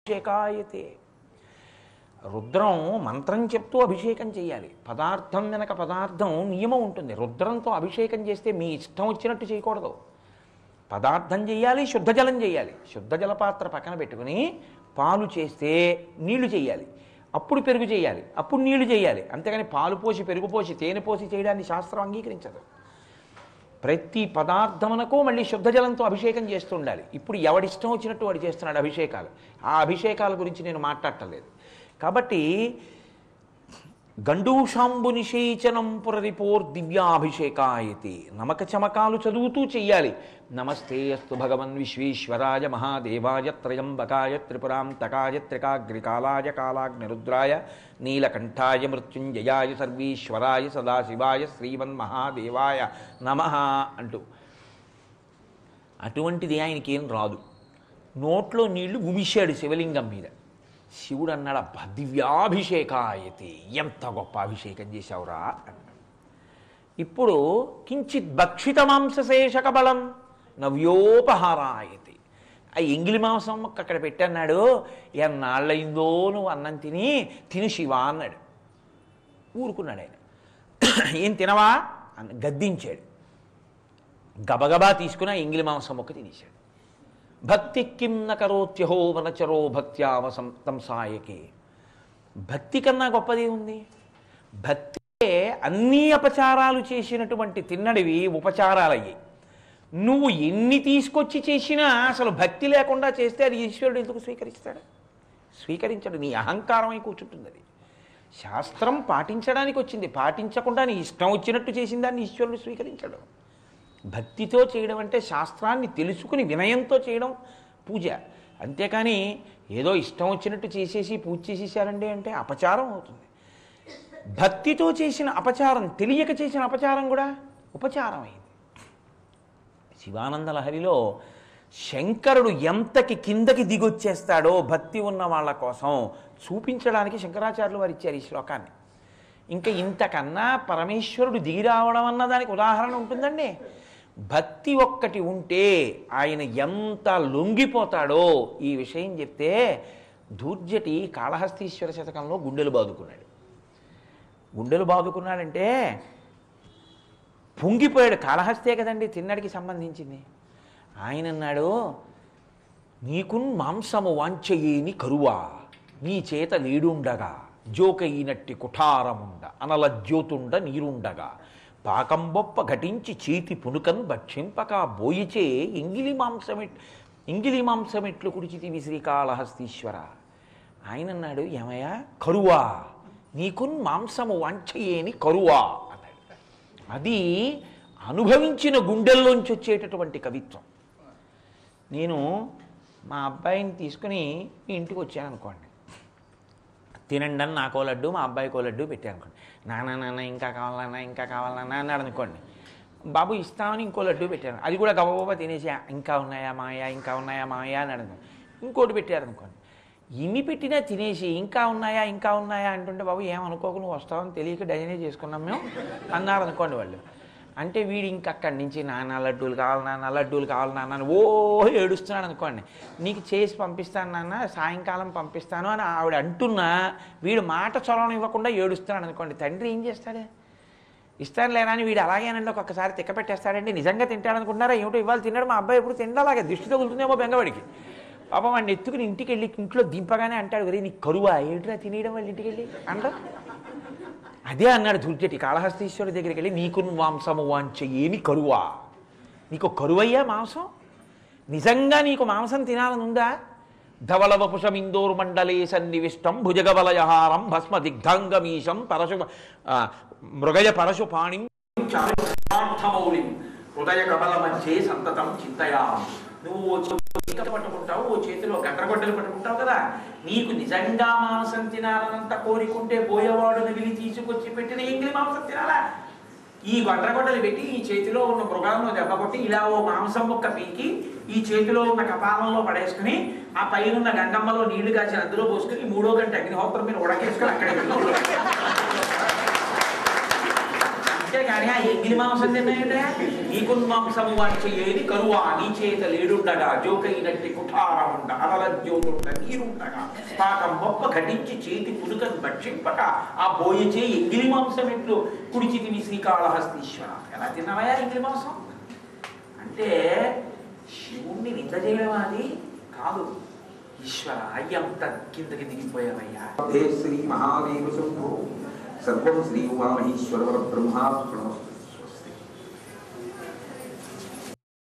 అభిషేకాయతే రుద్రం మంత్రం చెప్తూ అభిషేకం చేయాలి పదార్థం వెనక పదార్థం నియమం ఉంటుంది రుద్రంతో అభిషేకం చేస్తే మీ ఇష్టం వచ్చినట్టు చేయకూడదు పదార్థం చేయాలి శుద్ధ జలం చేయాలి శుద్ధ జల పాత్ర పక్కన పెట్టుకుని పాలు చేస్తే నీళ్లు చేయాలి అప్పుడు పెరుగు చేయాలి అప్పుడు నీళ్లు చేయాలి అంతేగాని పాలు పోసి పెరుగు పోసి తేనె పోసి చేయడాన్ని శాస్త్రం అంగీకరించదు ప్రతి పదార్థమునకు మళ్ళీ శుద్ధ జలంతో అభిషేకం చేస్తూ ఉండాలి ఇప్పుడు ఎవడిష్టం వచ్చినట్టు వాడు చేస్తున్నాడు అభిషేకాలు ఆ అభిషేకాల గురించి నేను మాట్లాడటలేదు కాబట్టి గండూషాంబు నిషేచనం పురరిపోర్ దివ్యాభిషేకాయతి నమక చమకాలు చదువుతూ చెయ్యాలి నమస్తే అస్తు భగవన్ విశ్వేశ్వరాయ మహాదేవాయ త్రయంబకాయ త్రిపురాంతకాయ త్రికాగ్రికాలాయ కాలాగ్నిరుద్రాయ నీలకంఠాయ మృత్యుంజయాయ సర్వీశ్వరాయ సదాశివాయ శ్రీమన్మహాదేవాయ నమ అంటూ అటువంటిది ఆయనకి ఏం రాదు నోట్లో నీళ్లు గుమిశాడు శివలింగం మీద శివుడు అన్నాడు అబ్బా దివ్యాభిషేకాయతి ఎంత గొప్ప అభిషేకం చేశావురా అన్నాడు ఇప్పుడు కించిత్ భక్షిత మాంసశేషక బలం నవ్యోపహారాయతి ఆ ఎంగిలి మాంసం మొక్క అక్కడ పెట్టన్నాడు ఎన్నాళ్ళయిందో నువ్వు అన్నం తిని తిని శివ అన్నాడు ఊరుకున్నాడు ఆయన ఏం తినవా అని గద్దించాడు గబగబా తీసుకుని ఆ ఎంగిలి మాంసం మొక్క తినేశాడు భక్తి కిం న కరోత్యహో వనచరో భక్త్యావసం తంసాయకే భక్తి కన్నా గొప్పది ఉంది భక్తి అన్ని అపచారాలు చేసినటువంటి తిన్నడివి ఉపచారాలయ్యాయి నువ్వు ఎన్ని తీసుకొచ్చి చేసినా అసలు భక్తి లేకుండా చేస్తే అది ఈశ్వరుడు ఎందుకు స్వీకరిస్తాడు స్వీకరించడు నీ అహంకారమై కూర్చుంటుంది అది శాస్త్రం పాటించడానికి వచ్చింది పాటించకుండా నీ ఇష్టం వచ్చినట్టు చేసిన దాన్ని ఈశ్వరుడు స్వీకరించడు భక్తితో చేయడం అంటే శాస్త్రాన్ని తెలుసుకుని వినయంతో చేయడం పూజ అంతేకాని ఏదో ఇష్టం వచ్చినట్టు చేసేసి పూజ చేసేసారండి అంటే అపచారం అవుతుంది భక్తితో చేసిన అపచారం తెలియక చేసిన అపచారం కూడా ఉపచారం అయింది శివానంద లహరిలో శంకరుడు ఎంతకి కిందకి దిగొచ్చేస్తాడో భక్తి ఉన్న వాళ్ళ కోసం చూపించడానికి శంకరాచార్యులు వారు ఇచ్చారు ఈ శ్లోకాన్ని ఇంకా ఇంతకన్నా పరమేశ్వరుడు దిగి రావడం అన్న దానికి ఉదాహరణ ఉంటుందండి భక్తి ఒక్కటి ఉంటే ఆయన ఎంత లొంగిపోతాడో ఈ విషయం చెప్తే దూర్జటి కాళహస్తీశ్వర శతకంలో గుండెలు బాదుకున్నాడు గుండెలు బాదుకున్నాడంటే పొంగిపోయాడు కాళహస్తే కదండి తిన్నడికి సంబంధించింది ఆయన అన్నాడు నీకున్ మాంసము వాంచయేని కరువా నీ చేత నీడుండగా జోకయినట్టి కుఠారముండ అనల జ్యోతుండ నీరుండగా పాకంబొప్ప ఘటించి చేతి పునుకన్ భక్షింపక బోయిచే ఇంగిలి మాంసమెట్ ఇంగిలి మాంసమెట్లు కుడిచితివి శ్రీకాళహస్తీశ్వర ఆయన అన్నాడు ఏమయ్యా కరువా నీకున్ మాంసము వాంఛయేని కరువా అన్నాడు అది అనుభవించిన గుండెల్లోంచి వచ్చేటటువంటి కవిత్వం నేను మా అబ్బాయిని తీసుకుని మీ ఇంటికి వచ్చాను అనుకోండి తినండి అని నాకో లడ్డు మా అబ్బాయికో లడ్డు పెట్టాను అనుకోండి నాన్న నాన్న ఇంకా కావాలన్నా ఇంకా కావాలన్నా అన్నాడు అనుకోండి బాబు ఇస్తామని ఇంకో లడ్డు పెట్టాను అది కూడా గబగబా తినేసి ఇంకా ఉన్నాయా మాయా ఇంకా ఉన్నాయా మాయా అని అడుగుతాను ఇంకోటి పెట్టారు అనుకోండి ఇన్ని పెట్టినా తినేసి ఇంకా ఉన్నాయా ఇంకా ఉన్నాయా అంటుంటే బాబు ఏమనుకోకు నువ్వు వస్తావని తెలియక డజనే చేసుకున్నాం మేము అన్నారు అనుకోండి వాళ్ళు అంటే వీడు ఇంక అక్కడి నుంచి నాన్న లడ్డూలు కావాలి నాన్న లడ్డూలు కావాలి నాన్న అని ఓ ఏడుస్తున్నాడు అనుకోండి నీకు చేసి పంపిస్తాను నాన్న సాయంకాలం పంపిస్తాను అని ఆవిడ అంటున్నా వీడు మాట చొరవడం ఇవ్వకుండా ఏడుస్తున్నాడు అనుకోండి తండ్రి ఏం చేస్తాడు ఇస్తాను లేనా అని వీడు అలాగేనండి ఒక్కొక్కసారి తిక్క పెట్టేస్తాడండి నిజంగా తింటాడు అనుకుంటున్నారా ఏమిటో ఇవాళ తిన్నాడు మా అబ్బాయి ఎప్పుడు తిండా అలాగే దిష్టి తగులుతుందేమో బెంగవాడికి పాపం వాడిని ఎత్తుకుని ఇంటికి వెళ్ళి ఇంట్లో దింపగానే అంటాడు ఒరే నీకు కరువా ఏమిట్రా తినేయడం వాళ్ళ ఇంటికి వెళ్ళి అంటారు అదే అన్నాడు దుర్జటి కాళహస్తీశ్వరుడి దగ్గరికి వెళ్ళి నీకు మాంసము వాంచ ఏమి కరువా నీకు కరువయ్యా మాంసం నిజంగా నీకు మాంసం తినాలని ఉందా ధవలవపుషమిందోరు మండలే సన్నివిష్టం భుజగవలయహారం భస్మ దిగ్ధాంగమీశం పరశు ఆ, మృగయ పరశుపాణిం చారుమౌళిం హృదయ కమల మధ్యే సంతతం చింతయా నువ్వు ఓ చేతిలో పట్టుకుంటావు ఓ చేతిలో గండ్రగొడ్డలు పట్టుకుంటావు కదా నీకు నిజంగా మాంసం తినాలనంత కోరికుంటే పోయేవాడు నగిలి తీసుకొచ్చి పెట్టిన ఎంగిలి మాంసం తినాలా ఈ గొడ్రగొడ్డలు పెట్టి ఈ చేతిలో ఉన్న మృగాలను దెబ్బ కొట్టి ఇలా ఓ మాంసం ముక్క పీకి ఈ చేతిలో ఉన్న కపాలంలో పడేసుకుని ఆ పైన ఉన్న గంగమ్మలో నీళ్లు కాచి అందులో పోసుకుని మూడో గంట అగ్నిహోత్రం మీద ఉడకేసుకుని అక్కడే పెట్టుకోవాలి అంతేగాని ఆ ఎంగిలి మాంసం తిన్నాయట నీకున్ మాంసము వాంచయేది కరువా నీ చేత లేడుండగా జోకైనట్టి కుఠారముండ అలల జ్యోతుండ నీరుండగా పాకం గొప్ప ఘటించి చేతి పునుకను భక్షింపక ఆ బోయచే ఎంగిలి మాంసం ఎట్లు కుడిచితివి శ్రీకాళహస్తీశ్వర ఎలా తిన్నావయా ఎంగిలి మాంసం అంటే శివుణ్ణి నింద చేయడం అది కాదు ఈశ్వర అయ్యంత కిందకి దిగిపోయావయ్యా శ్రీ మహాదేవ శంభో సర్వం శ్రీ ఉమామహేశ్వర బ్రహ్మార్పణమస్తు